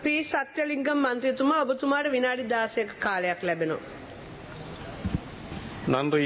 P සත්‍යලිංගම් මන්ත්‍රතුමා ඔබතුමාට විනාඩි 16ක කාලයක් ලැබෙනවා. நன்றி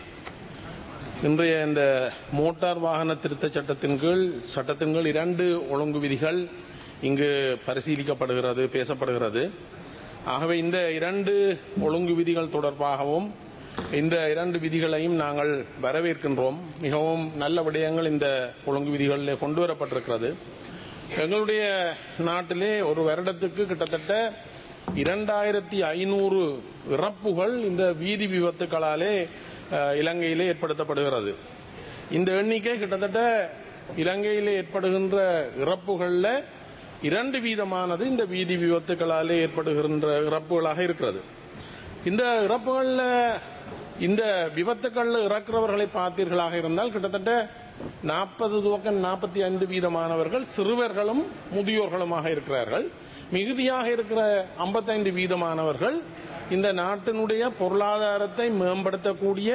இன்றைய இந்த மோட்டார் வாகன திருத்த சட்டத்தின் கீழ் சட்டத்தின் கீழ் இரண்டு ஒழுங்கு விதிகள் இங்கு பரிசீலிக்கப்படுகிறது பேசப்படுகிறது ஆகவே இந்த இரண்டு ஒழுங்கு விதிகள் தொடர்பாகவும் இந்த இரண்டு விதிகளையும் நாங்கள் வரவேற்கின்றோம் மிகவும் நல்ல விடயங்கள் இந்த ஒழுங்கு விதிகளில் கொண்டு வரப்பட்டிருக்கிறது எங்களுடைய நாட்டிலே ஒரு வருடத்துக்கு கிட்டத்தட்ட இரண்டாயிரத்தி ஐநூறு இறப்புகள் இந்த வீதி விபத்துக்களாலே அஹ், இலங்கையிலே ஏற்படுத்தப்படுகிறது இந்த எண்ணிக்கை கிட்டத்தட்ட இலங்கையிலே ஏற்படுகின்ற இறப்புகளில் இரண்டு வீதமானது இந்த வீதி விபத்துக்களாலே ஏற்படுகின்ற இறப்புகளாக இருக்கிறது இந்த இறப்புகளில் இந்த விபத்துக்களில் இறக்கிறவர்களை பார்த்தீர்களாக இருந்தால் கிட்டத்தட்ட நாற்பது துவக்கம் நாற்பத்தி ஐந்து வீதமானவர்கள் சிறுவர்களும் முதியோர்களுமாக இருக்கிறார்கள் மிகுதியாக இருக்கிற ஐம்பத்தைந்து வீதமானவர்கள் இந்த நாட்டினுடைய பொருளாதாரத்தை மேம்படுத்தக்கூடிய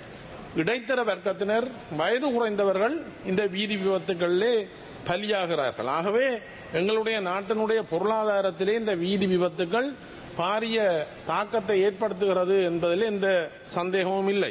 இடைத்தர வர்க்கத்தினர் வயது குறைந்தவர்கள் இந்த வீதி விபத்துகளிலே பலியாகிறார்கள் ஆகவே எங்களுடைய நாட்டினுடைய பொருளாதாரத்திலே இந்த வீதி விபத்துகள் பாரிய தாக்கத்தை ஏற்படுத்துகிறது என்பதில் எந்த சந்தேகமும் இல்லை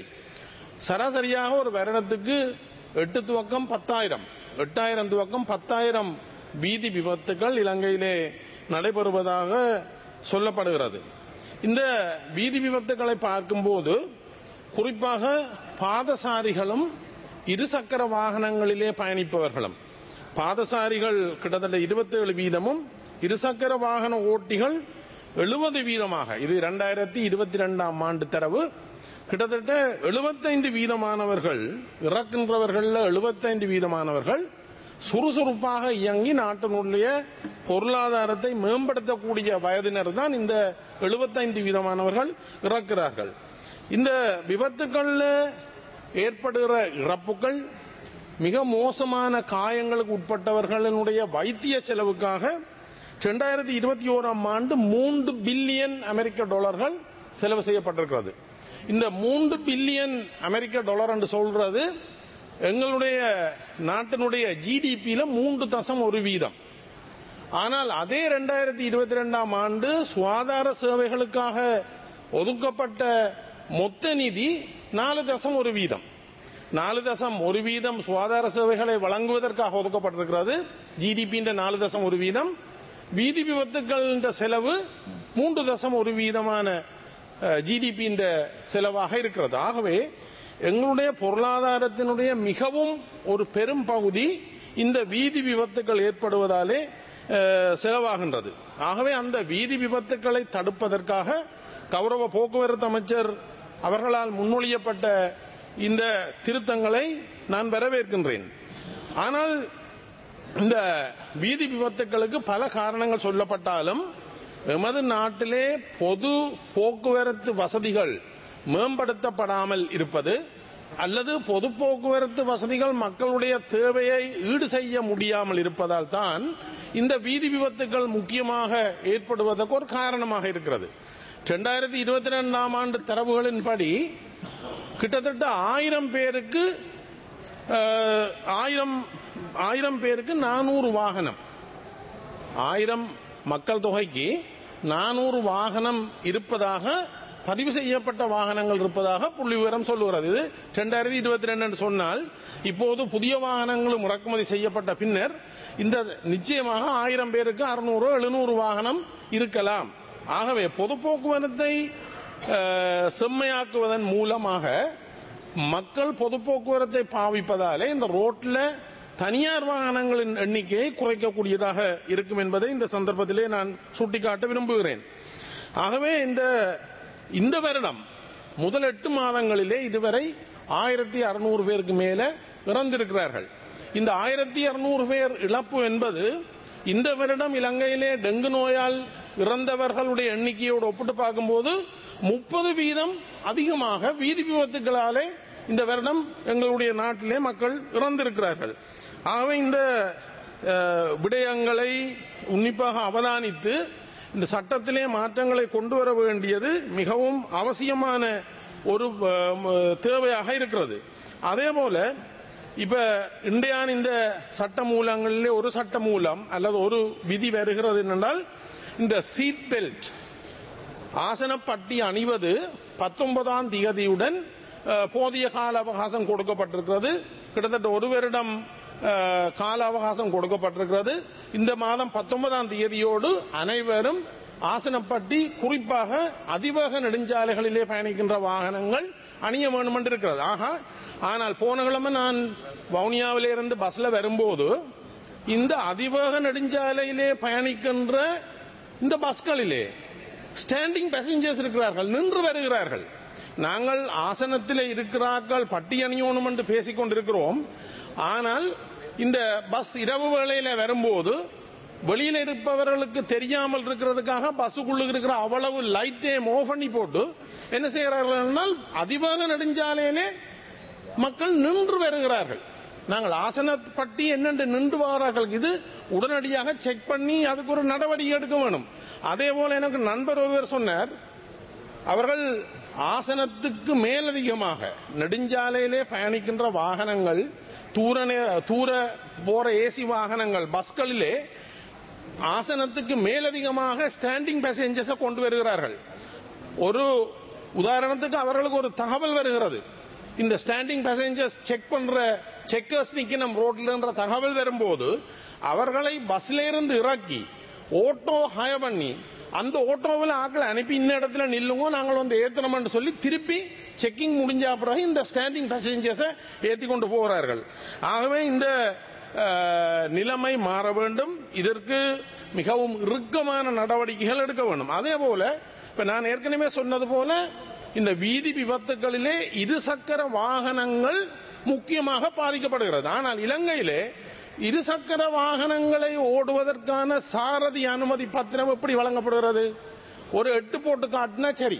சராசரியாக ஒரு வருடத்துக்கு எட்டு துவக்கம் பத்தாயிரம் எட்டாயிரம் துவக்கம் பத்தாயிரம் வீதி விபத்துகள் இலங்கையிலே நடைபெறுவதாக சொல்லப்படுகிறது இந்த வீதி விபத்துகளை பார்க்கும்போது குறிப்பாக பாதசாரிகளும் இருசக்கர வாகனங்களிலே பயணிப்பவர்களும் பாதசாரிகள் கிட்டத்தட்ட 27 வீதமும் இருசக்கர வாகன ஓட்டிகள் எழுபது வீதமாக இது இரண்டாயிரத்தி இருபத்தி ரெண்டாம் ஆண்டு தரவு கிட்டத்தட்ட எழுபத்தைந்து வீதமானவர்கள் இறக்கின்றவர்கள் எழுபத்தைந்து வீதமானவர்கள் சுறுசுறுப்பாக இயங்கி நாட்டினுடைய பொருளாதாரத்தை மேம்படுத்தக்கூடிய வயதினர் தான் இந்த எழுபத்தைந்து வீதமானவர்கள் இறக்கிறார்கள் இந்த விபத்துக்களில் ஏற்படுகிற இறப்புகள் மிக மோசமான காயங்களுக்கு உட்பட்டவர்களினுடைய வைத்திய செலவுக்காக ரெண்டாயிரத்தி இருபத்தி ஓராம் ஆண்டு மூன்று பில்லியன் அமெரிக்க டாலர்கள் செலவு செய்யப்பட்டிருக்கிறது இந்த மூன்று பில்லியன் அமெரிக்க டாலர் என்று சொல்றது எங்களுடைய நாட்டினுடைய ஜிடிபியில மூன்று தசம் ஒரு வீதம் ஆனால் அதே ரெண்டாயிரத்தி இருபத்தி ரெண்டாம் ஆண்டு சுகாதார சேவைகளுக்காக ஒதுக்கப்பட்ட மொத்த நிதி நாலு தசம் ஒரு வீதம் நாலு தசம் ஒரு வீதம் சுகாதார சேவைகளை வழங்குவதற்காக ஒதுக்கப்பட்டிருக்கிறது ஜிடிபின்ற நாலு தசம் ஒரு வீதம் வீதி விபத்துக்கள் செலவு மூன்று தசம் ஒரு வீதமான ஜிடிபி செலவாக இருக்கிறது ஆகவே எங்களுடைய பொருளாதாரத்தினுடைய மிகவும் ஒரு பெரும் பகுதி இந்த வீதி விபத்துக்கள் ஏற்படுவதாலே அஹ், செலவாகின்றது ஆகவே அந்த வீதி விபத்துக்களை தடுப்பதற்காக கௌரவ போக்குவரத்து அமைச்சர் அவர்களால் முன்மொழியப்பட்ட இந்த திருத்தங்களை நான் வரவேற்கின்றேன் ஆனால் இந்த வீதி விபத்துக்களுக்கு பல காரணங்கள் சொல்லப்பட்டாலும் எமது நாட்டிலே பொது போக்குவரத்து வசதிகள் மேம்படுத்தப்படாமல் இருப்பது அல்லது பொது போக்குவரத்து வசதிகள் மக்களுடைய தேவையை ஈடு செய்ய முடியாமல் இருப்பதால் தான் இந்த வீதி விபத்துகள் முக்கியமாக ஏற்படுவதற்கு ஒரு காரணமாக இருக்கிறது ரெண்டாயிரத்தி இருபத்தி ரெண்டாம் ஆண்டு தரவுகளின்படி கிட்டத்தட்ட ஆயிரம் பேருக்கு அஹ், ஆயிரம் ஆயிரம் பேருக்கு நானூறு வாகனம் ஆயிரம் மக்கள் தொகைக்கு நானூறு வாகனம் இருப்பதாக பதிவு செய்யப்பட்ட வாகனங்கள் இருப்பதாக புள்ளி விவரம் சொல்லுகிறது இது ரெண்டாயிரத்தி இருபத்தி ரெண்டு சொன்னால் இப்போது புதிய வாகனங்களும் இறக்குமதி செய்யப்பட்ட பின்னர் இந்த நிச்சயமாக ஆயிரம் பேருக்கு அறுநூறு எழுநூறு வாகனம் இருக்கலாம் ஆகவே பொது போக்குவரத்தை அஹ், செம்மையாக்குவதன் மூலமாக மக்கள் பொது போக்குவரத்தை பாவிப்பதாலே இந்த ரோட்ல தனியார் வாகனங்களின் எண்ணிக்கையை குறைக்கக்கூடியதாக இருக்கும் என்பதை இந்த சந்தர்ப்பத்திலே நான் சுட்டிக்காட்ட விரும்புகிறேன் ஆகவே இந்த இந்த வருடம் முதல் எட்டு மாதங்களிலே இதுவரை ஆயிரத்தி அறுநூறு பேருக்கு மேல இறந்திருக்கிறார்கள் இந்த ஆயிரத்தி அறுநூறு பேர் இழப்பு என்பது இந்த வருடம் இலங்கையிலே டெங்கு நோயால் இறந்தவர்களுடைய எண்ணிக்கையோடு ஒப்பிட்டு பார்க்கும்போது முப்பது வீதம் அதிகமாக வீதி விபத்துகளாலே இந்த வருடம் எங்களுடைய நாட்டிலே மக்கள் இறந்திருக்கிறார்கள் ஆகவே இந்த அஹ், விடயங்களை உன்னிப்பாக அவதானித்து இந்த சட்டத்திலே மாற்றங்களை கொண்டு வர வேண்டியது மிகவும் அவசியமான ஒரு அஹ், ம- தேவையாக இருக்கிறது அதே போல இப்ப இந்தியான் இந்த சட்ட மூலங்களிலே ஒரு சட்ட மூலம் அல்லது ஒரு விதி வருகிறது என்றால் இந்த சீட் பெல்ட் ஆசனப்பட்டி அணிவது பத்தொன்பதாம் திகதியுடன் அஹ், போதிய கால அவகாசம் கொடுக்கப்பட்டிருக்கிறது கிட்டத்தட்ட ஒரு வருடம் அஹ், கால அவகாசம் கொடுக்கப்பட்டிருக்கிறது இந்த மாதம் பத்தொன்பதாம் தேதியோடு அனைவரும் ஆசனப்பட்டி குறிப்பாக அதிவேக நெடுஞ்சாலைகளிலே பயணிக்கின்ற வாகனங்கள் அணிய வேண்டும் என்று இருக்கிறது ஆகா ஆனால் போன கிழமை நான் வவுனியாவிலே இருந்து பஸ்ல வரும்போது இந்த அதிவேக நெடுஞ்சாலையிலே பயணிக்கின்ற இந்த பஸ்களிலே ஸ்டாண்டிங் பேசஞ்சர்ஸ் இருக்கிறார்கள் நின்று வருகிறார்கள் நாங்கள் ஆசனத்தில் இருக்கிறார்கள் பட்டி அணியோணும் என்று பேசிக் கொண்டிருக்கிறோம் ஆனால் இந்த பஸ் இரவு வேளையில வரும்போது வெளியில இருப்பவர்களுக்கு தெரியாமல் இருக்கிறதுக்காக பஸ்ஸுக்குள்ள இருக்கிற அவ்வளவு லைட்டையும் ஆஃப் பண்ணி போட்டு என்ன செய்கிறார்கள் என்றால் அதிவேக நெடுஞ்சாலையிலே மக்கள் நின்று வருகிறார்கள் நாங்கள் ஆசனப்பட்டி என்னென்று நின்று வாரார்கள் இது உடனடியாக செக் பண்ணி அதுக்கு ஒரு நடவடிக்கை எடுக்க வேணும் அதே போல எனக்கு நண்பர் ஒருவர் சொன்னார் அவர்கள் ஆசனத்துக்கு மேலதிகமாக நெடுஞ்சாலையிலே பயணிக்கின்ற வாகனங்கள் தூர நே- தூர போற ஏசி வாகனங்கள் பஸ்களிலே ஆசனத்துக்கு மேலதிகமாக ஸ்டாண்டிங் பேசஞ்சர்ஸை கொண்டு வருகிறார்கள் ஒரு உதாரணத்துக்கு அவர்களுக்கு ஒரு தகவல் வருகிறது இந்த ஸ்டாண்டிங் பேசஞ்சர்ஸ் செக் பண்ற செக்கர்ஸ் நிக்கணும் ரோட்லன்ற தகவல் வரும்போது அவர்களை பஸ்ல இருந்து இறக்கி ஓட்டோ ஹய பண்ணி அந்த ஓட்டோவில் ஆட்களை அனுப்பி இந்த இடத்துல நில்லுங்க நாங்கள் வந்து ஏத்தணும்னு சொல்லி திருப்பி செக்கிங் முடிஞ்ச பிறகு இந்த ஸ்டாண்டிங் பேசஞ்சர்ஸை ஏற்றி கொண்டு போகிறார்கள் ஆகவே இந்த அஹ், நிலைமை மாற வேண்டும் இதற்கு மிகவும் இறுக்கமான நடவடிக்கைகள் எடுக்க வேண்டும் அதே போல இப்ப நான் ஏற்கனவே சொன்னது போல இந்த வீதி விபத்துகளிலே இருசக்கர வாகனங்கள் முக்கியமாக பாதிக்கப்படுகிறது ஆனால் இலங்கையிலே இருசக்கர வாகனங்களை ஓடுவதற்கான சாரதி அனுமதி பத்திரம் எப்படி வழங்கப்படுகிறது ஒரு எட்டு போட்டு காட்டினா சரி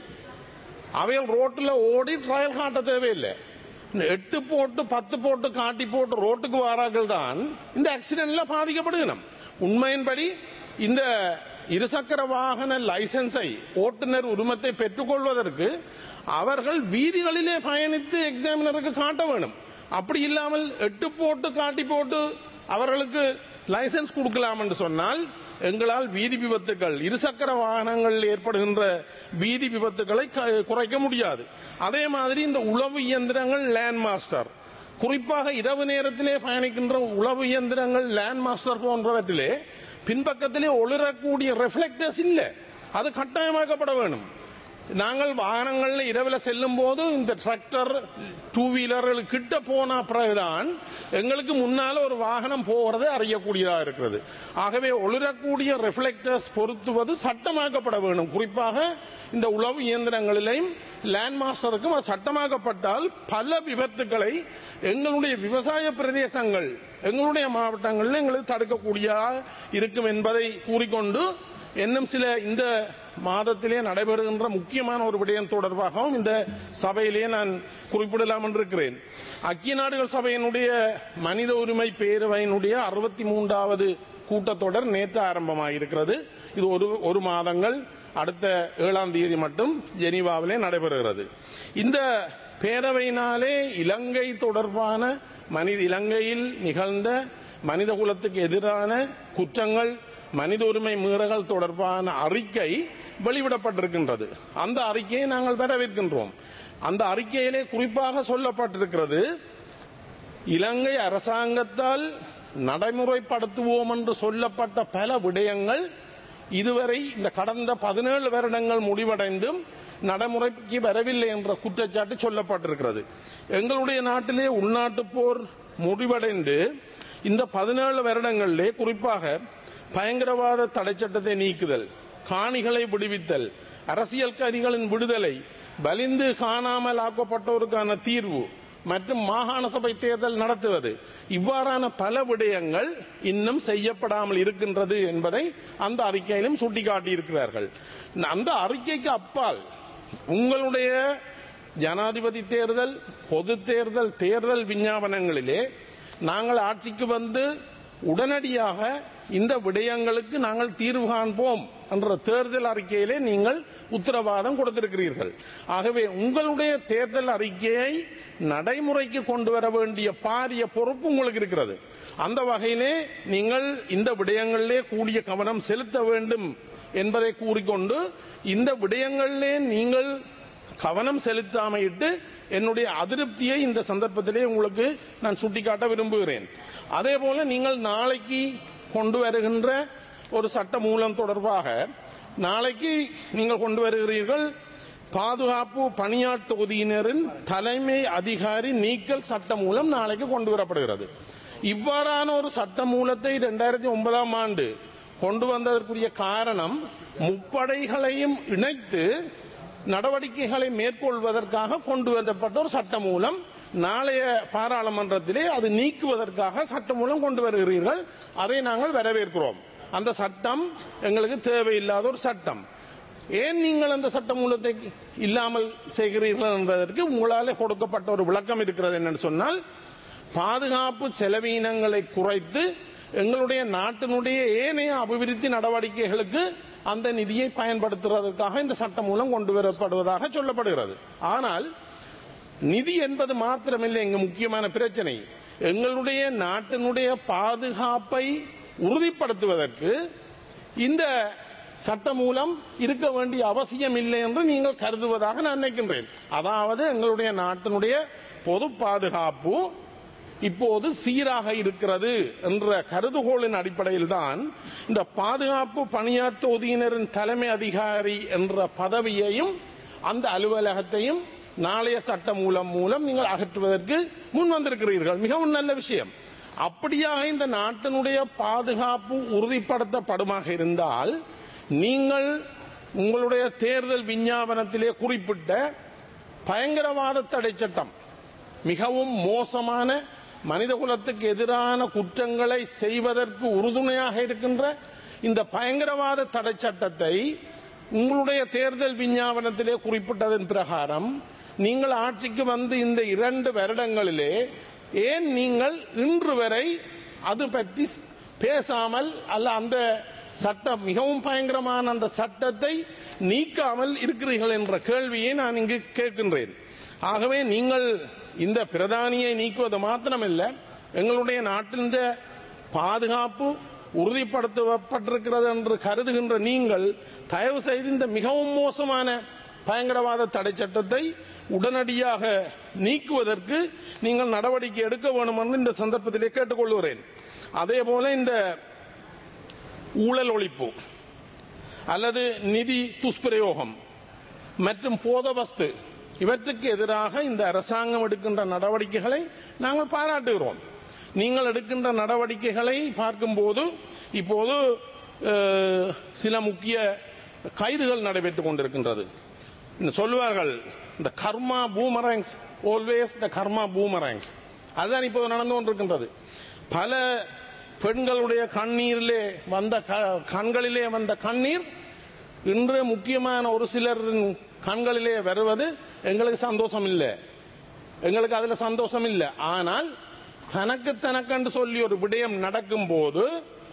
அவைகள் ரோட்டில் ஓடி ட்ரையல் காட்ட தேவையில்லை இந்த எட்டு போட்டு பத்து போட்டு காட்டி போட்டு ரோட்டுக்கு வாரார்கள் தான் இந்த ஆக்சிடென்ட்ல பாதிக்கப்படுகிறோம் உண்மையின்படி இந்த இருசக்கர வாகன லைசன்ஸை ஓட்டுநர் உரிமத்தை பெற்றுக்கொள்வதற்கு அவர்கள் வீதிகளிலே பயணித்து எக்ஸாமினருக்கு காட்ட வேணும் அப்படி இல்லாமல் எட்டு போட்டு காட்டி போட்டு அவர்களுக்கு லைசன்ஸ் கொடுக்கலாம் என்று சொன்னால் எங்களால் வீதி விபத்துகள் இருசக்கர வாகனங்களில் ஏற்படுகின்ற வீதி விபத்துகளை க- குறைக்க முடியாது அதே மாதிரி இந்த உளவு இயந்திரங்கள் லேண்ட் மாஸ்டர் குறிப்பாக இரவு நேரத்திலே பயணிக்கின்ற உளவு இயந்திரங்கள் லேண்ட் மாஸ்டர் போன்றவற்றிலே பின்பக்கத்திலே ஒளிரக்கூடிய ரெஃப்ளெக்டர்ஸ் இல்லை அது கட்டாயமாக்கப்பட வேணும் நாங்கள் வாகனங்கள்ல இரவுல செல்லும் போது இந்த டிராக்டர் டூ வீலர்கள் கிட்ட போன பிறகுதான் எங்களுக்கு முன்னால ஒரு வாகனம் போகிறது அறியக்கூடியதா இருக்கிறது ஆகவே ஒளிரக்கூடிய ரெஃப்ளெக்டர்ஸ் பொருத்துவது சட்டமாக்கப்பட வேண்டும் குறிப்பாக இந்த உளவு இயந்திரங்களிலையும் லேண்ட் மாஸ்டருக்கும் அது சட்டமாக்கப்பட்டால் பல விபத்துக்களை எங்களுடைய விவசாய பிரதேசங்கள் எங்களுடைய மாவட்டங்களில் எங்களுக்கு தடுக்கக்கூடியதா இருக்கும் என்பதை கூறிக்கொண்டு இன்னும் சில இந்த மாதத்திலே நடைபெறுகின்ற முக்கியமான ஒரு விடயம் தொடர்பாகவும் இந்த சபையிலே நான் குறிப்பிடலாம் என்றிருக்கிறேன் ஐக்கிய நாடுகள் சபையினுடைய மனித உரிமை பேரவையினுடைய அறுபத்தி மூன்றாவது கூட்டத்தொடர் நேற்று ஆரம்பமாகியிருக்கிறது இது ஒரு ஒரு மாதங்கள் அடுத்த ஏழாம் தேதி மட்டும் ஜெனீவாவிலே நடைபெறுகிறது இந்த பேரவையினாலே இலங்கை தொடர்பான மனித இலங்கையில் நிகழ்ந்த மனித குலத்துக்கு எதிரான குற்றங்கள் மனித உரிமை மீறல்கள் தொடர்பான அறிக்கை வெளிவிடப்பட்டிருக்கின்றது அந்த அறிக்கையை நாங்கள் வரவேற்கின்றோம் அந்த அறிக்கையிலே குறிப்பாக சொல்லப்பட்டிருக்கிறது இலங்கை அரசாங்கத்தால் நடைமுறைப்படுத்துவோம் என்று சொல்லப்பட்ட பல விடயங்கள் இதுவரை இந்த கடந்த பதினேழு வருடங்கள் முடிவடைந்தும் நடைமுறைக்கு வரவில்லை என்ற குற்றச்சாட்டு சொல்லப்பட்டிருக்கிறது எங்களுடைய நாட்டிலே உள்நாட்டு போர் முடிவடைந்து இந்த பதினேழு வருடங்களிலே குறிப்பாக பயங்கரவாத தடை சட்டத்தை நீக்குதல் காணிகளை விடுவித்தல் அரசியல் கைதிகளின் விடுதலை வலிந்து காணாமல் ஆக்கப்பட்டோருக்கான தீர்வு மற்றும் மாகாண சபை தேர்தல் நடத்துவது இவ்வாறான பல விடயங்கள் இன்னும் செய்யப்படாமல் இருக்கின்றது என்பதை அந்த அறிக்கையிலும் சுட்டிக்காட்டியிருக்கிறார்கள் அந்த அறிக்கைக்கு அப்பால் உங்களுடைய ஜனாதிபதி தேர்தல் பொது தேர்தல் தேர்தல் விஞ்ஞாபனங்களிலே நாங்கள் ஆட்சிக்கு வந்து உடனடியாக இந்த விடயங்களுக்கு நாங்கள் தீர்வு காண்போம் என்ற தேர்தல் அறிக்கையிலே நீங்கள் உத்தரவாதம் கொடுத்திருக்கிறீர்கள் ஆகவே உங்களுடைய தேர்தல் அறிக்கையை நடைமுறைக்கு கொண்டு வர வேண்டிய பாரிய பொறுப்பு உங்களுக்கு இருக்கிறது அந்த வகையிலே நீங்கள் இந்த விடயங்களிலே கூடிய கவனம் செலுத்த வேண்டும் என்பதை கூறிக்கொண்டு இந்த விடயங்களிலே நீங்கள் கவனம் செலுத்தாமையிட்டு என்னுடைய அதிருப்தியை இந்த சந்தர்ப்பத்திலே உங்களுக்கு நான் சுட்டிக்காட்ட விரும்புகிறேன் அதே போல நீங்கள் நாளைக்கு கொண்டு வருகின்ற ஒரு சட்ட மூலம் தொடர்பாக நாளைக்கு நீங்கள் கொண்டு வருகிறீர்கள் பாதுகாப்பு பணியாட் தொகுதியினரின் தலைமை அதிகாரி நீக்கல் சட்ட மூலம் நாளைக்கு கொண்டு வரப்படுகிறது இவ்வாறான ஒரு சட்ட மூலத்தை இரண்டாயிரத்தி ஒன்பதாம் ஆண்டு கொண்டு வந்ததற்குரிய காரணம் முப்படைகளையும் இணைத்து நடவடிக்கைகளை மேற்கொள்வதற்காக கொண்டு வரப்பட்ட ஒரு சட்ட மூலம் நாளைய பாராளுமன்றத்திலே அது நீக்குவதற்காக சட்ட மூலம் கொண்டு வருகிறீர்கள் அதை நாங்கள் வரவேற்கிறோம் அந்த சட்டம் எங்களுக்கு தேவையில்லாத ஒரு சட்டம் ஏன் நீங்கள் அந்த சட்ட மூலத்தை இல்லாமல் செய்கிறீர்கள் என்பதற்கு உங்களால் கொடுக்கப்பட்ட ஒரு விளக்கம் இருக்கிறது என்னன்னு சொன்னால் பாதுகாப்பு செலவீனங்களை குறைத்து எங்களுடைய நாட்டினுடைய ஏனைய அபிவிருத்தி நடவடிக்கைகளுக்கு அந்த நிதியை பயன்படுத்துவதற்காக இந்த சட்டம் மூலம் கொண்டு வரப்படுவதாக சொல்லப்படுகிறது ஆனால் நிதி என்பது மாத்திரமில்லை இங்கு முக்கியமான பிரச்சனை எங்களுடைய நாட்டினுடைய பாதுகாப்பை உறுதிப்படுத்துவதற்கு இந்த சட்ட மூலம் இருக்க வேண்டிய அவசியம் இல்லை என்று நீங்கள் கருதுவதாக நான் நினைக்கின்றேன் அதாவது எங்களுடைய நாட்டினுடைய பொது பாதுகாப்பு இப்போது சீராக இருக்கிறது என்ற கருதுகோளின் அடிப்படையில் தான் இந்த பாதுகாப்பு பணியாற்று தொகுதியினரின் தலைமை அதிகாரி என்ற பதவியையும் அந்த அலுவலகத்தையும் நாளைய சட்ட மூலம் மூலம் நீங்கள் அகற்றுவதற்கு முன் வந்திருக்கிறீர்கள் மிகவும் நல்ல விஷயம் அப்படியாக இந்த நாட்டினுடைய பாதுகாப்பு உறுதிப்படுத்தப்படுமாக இருந்தால் நீங்கள் உங்களுடைய தேர்தல் விஞ்ஞாபனத்திலே குறிப்பிட்ட பயங்கரவாத தடை சட்டம் மிகவும் மோசமான மனித குலத்துக்கு எதிரான குற்றங்களை செய்வதற்கு உறுதுணையாக இருக்கின்ற இந்த பயங்கரவாத தடை சட்டத்தை உங்களுடைய தேர்தல் விஞ்ஞாபனத்திலே குறிப்பிட்டதன் பிரகாரம் நீங்கள் ஆட்சிக்கு வந்து இந்த இரண்டு வருடங்களிலே ஏன் நீங்கள் இன்று வரை அது பற்றி பேசாமல் அல்ல அந்த சட்டம் மிகவும் பயங்கரமான அந்த சட்டத்தை நீக்காமல் இருக்கிறீர்கள் என்ற கேள்வியை நான் இங்கு கேட்கின்றேன் ஆகவே நீங்கள் இந்த பிரதானியை நீக்குவது மாத்திரமல்ல எங்களுடைய நாட்டின் பாதுகாப்பு உறுதிப்படுத்தப்பட்டிருக்கிறது என்று கருதுகின்ற நீங்கள் தயவு செய்து இந்த மிகவும் மோசமான பயங்கரவாத தடை சட்டத்தை உடனடியாக நீக்குவதற்கு நீங்கள் நடவடிக்கை எடுக்க வேண்டும் என்று இந்த சந்தர்ப்பத்திலே கேட்டுக்கொள்கிறேன் அதே போல இந்த ஊழல் ஒழிப்பு அல்லது நிதி துஷ்பிரயோகம் மற்றும் போதவஸ்து இவற்றுக்கு எதிராக இந்த அரசாங்கம் எடுக்கின்ற நடவடிக்கைகளை நாங்கள் பாராட்டுகிறோம் நீங்கள் எடுக்கின்ற நடவடிக்கைகளை பார்க்கும்போது இப்போது அஹ், சில முக்கிய கைதுகள் நடைபெற்றுக் கொண்டிருக்கின்றது இன்னும் சொல்லுவார்கள் இந்த கர்மா பூமரங்ஸ் ஆல்வேஸ் த கர்மா பூமரங்ஸ் அதுதான் இப்போது நடந்து கொண்டிருக்கின்றது பல பெண்களுடைய கண்ணீரிலே வந்த க- கண்களிலே வந்த கண்ணீர் இன்று முக்கியமான ஒரு சிலரின் கண்களிலே வருவது எங்களுக்கு சந்தோஷம் இல்லை எங்களுக்கு அதுல சந்தோஷம் இல்லை ஆனால் தனக்கு தனக்கென்று சொல்லி ஒரு விடயம் நடக்கும் போது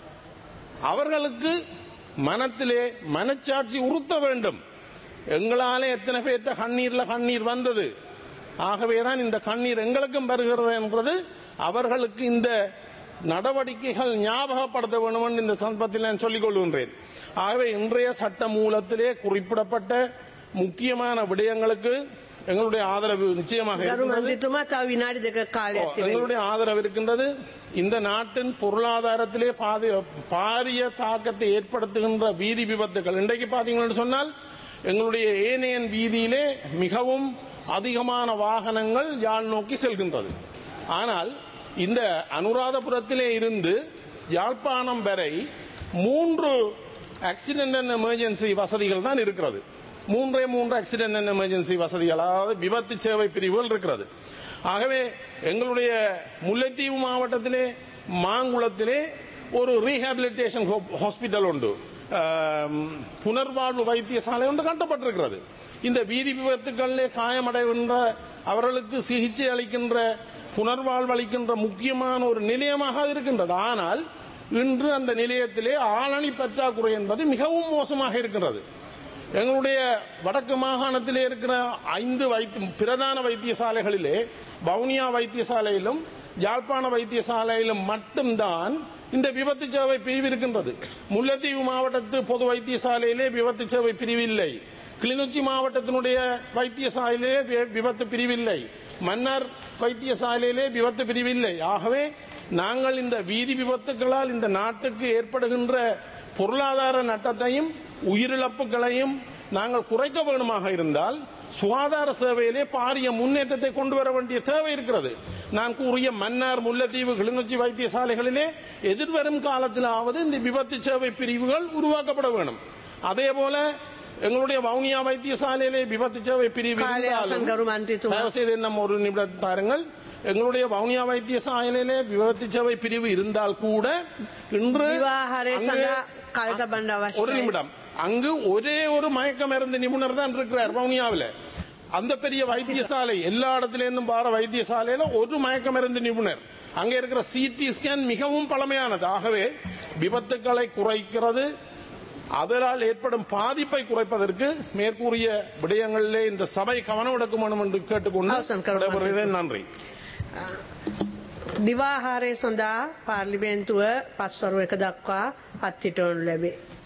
அவர்களுக்கு மனத்திலே மனச்சாட்சி உறுத்த வேண்டும் எங்களாலே எத்தனை பேர்த்த கண்ணீர்ல கண்ணீர் வந்தது ஆகவேதான் இந்த கண்ணீர் எங்களுக்கும் வருகிறது என்றது அவர்களுக்கு இந்த நடவடிக்கைகள் ஞாபகப்படுத்த வேண்டும் என்று இந்த சந்தர்ப்பத்தில் நான் சொல்லிக் கொள்கின்றேன் ஆகவே இன்றைய சட்ட மூலத்திலே குறிப்பிடப்பட்ட முக்கியமான விடயங்களுக்கு எங்களுடைய ஆதரவு நிச்சயமாக ගරු இருக்கின்றது. මන්ත්‍රීතුමා තව විනාඩි දෙක කාලයක් තිබෙනවා. எங்களுடைய ஆதரவு இருக்கின்றது இந்த நாட்டின் பொருளாதாரத்திலே பாதி பாரிய தாக்கத்தை ஏற்படுத்துகின்ற வீதி விபத்துகள் இன்றைக்கு பாத்தீங்கன்னு சொன்னால் எங்களுடைய ஏனையன் வீதியிலே மிகவும் அதிகமான வாகனங்கள் யாழ் நோக்கி செல்கின்றது ஆனால் இந்த அனுராதபுரத்திலே இருந்து யாழ்ப்பாணம் வரை மூன்று ஆக்சிடென்ட் அண்ட் எமர்ஜென்சி வசதிகள் தான் இருக்கிறது மூன்றே மூன்று ஆக்சிடென்ட் அண்ட் எமர்ஜென்சி வசதிகள் அதாவது விபத்து சேவை பிரிவுகள் இருக்கிறது ஆகவே எங்களுடைய முல்லைத்தீவு மாவட்டத்திலே மாங்குளத்திலே ஒரு ரீஹாபிலிட்டேஷன் ஹாஸ்பிட்டல் உண்டு ஆம், புனர்வாழ்வு வைத்தியசாலை ஒன்று கட்டப்பட்டிருக்கிறது இந்த வீதி விபத்துக்களிலே காயமடைகின்ற அவர்களுக்கு சிகிச்சை அளிக்கின்ற புனர்வாழ்வு அளிக்கின்ற முக்கியமான ஒரு நிலையமாக அது இருக்கின்றது ஆனால் இன்று அந்த நிலையத்திலே ஆளணி பற்றாக்குறை என்பது மிகவும் மோசமாக இருக்கின்றது எங்களுடைய வடக்கு மாகாணத்திலே இருக்கிற ஐந்து வைத்திய பிரதான வைத்தியசாலைகளிலே வவுனியா வைத்தியசாலையிலும் யாழ்ப்பாண வைத்தியசாலையிலும் மட்டும்தான் இந்த விபத்து சேவை பிரிவு இருக்கின்றது முல்லைத்தீவு மாவட்டத்து பொது வைத்தியசாலையிலே விபத்து சேவை பிரிவு இல்லை கிளிநொச்சி மாவட்டத்தினுடைய வைத்தியசாலையிலே வி- விபத்து பிரிவில்லை மன்னார் வைத்தியசாலையிலே விபத்து பிரிவில்லை ஆகவே நாங்கள் இந்த வீதி விபத்துகளால் இந்த நாட்டுக்கு ஏற்படுகின்ற பொருளாதார நட்டத்தையும் உயிரிழப்புகளையும் நாங்கள் குறைக்க வேண்டுமாக இருந்தால் சுகாதார சேவையிலே பாரிய முன்னேற்றத்தை கொண்டு வர வேண்டிய தேவை இருக்கிறது நான் கூறிய மன்னார் முல்லைத்தீவு கிளிநொச்சி வைத்தியசாலைகளிலே எதிர்வரும் காலத்திலாவது இந்த விபத்து சேவை பிரிவுகள் உருவாக்கப்பட வேணும் அதே போல எங்களுடைய வவுனியா வைத்தியசாலையிலே விபத்து சேவை பிரிவு කාලය இருந்தாலும் අවසන් ගරු මන්ත්‍රීතුමා தயவு செய்து நம்ம ஒரு நிமிடம் தாருங்கள் எங்களுடைய வவுனியா வைத்தியசாலையிலே விபத்து சேவை பிரிவு இருந்தால் கூட இன்று විවාහාරය அங்கே- සඳහා කල්ත බණ්ඩ ஒரு අවශ්‍යයි. நிமிடம் அங்கு ஒரே ஒரு மயக்க மருந்து நிபுணர் தான் இருக்கிறார் வவுனியாவில் அந்த பெரிய வைத்தியசாலை எல்லா இடத்துல இருந்தும் பார வைத்தியசாலையில ஒரு மயக்க மருந்து நிபுணர் அங்க இருக்கிற சிடி ஸ்கேன் மிகவும் பழமையானது ஆகவே விபத்துக்களை குறைக்கிறது அதனால் ஏற்படும் பாதிப்பை குறைப்பதற்கு மேற்கூறிய விடயங்களிலே இந்த சபை கவனம் எடுக்க வேண்டும் என்று கேட்டுக்கொண்டு அவசரம் கருமாதி. விடைபெறுகிறேன். நன்றி දිවාහාරය සඳහා පාර්ලිමේන්තුව පස්වරු එක දක්වා අත්හිටවනු ලැබේ.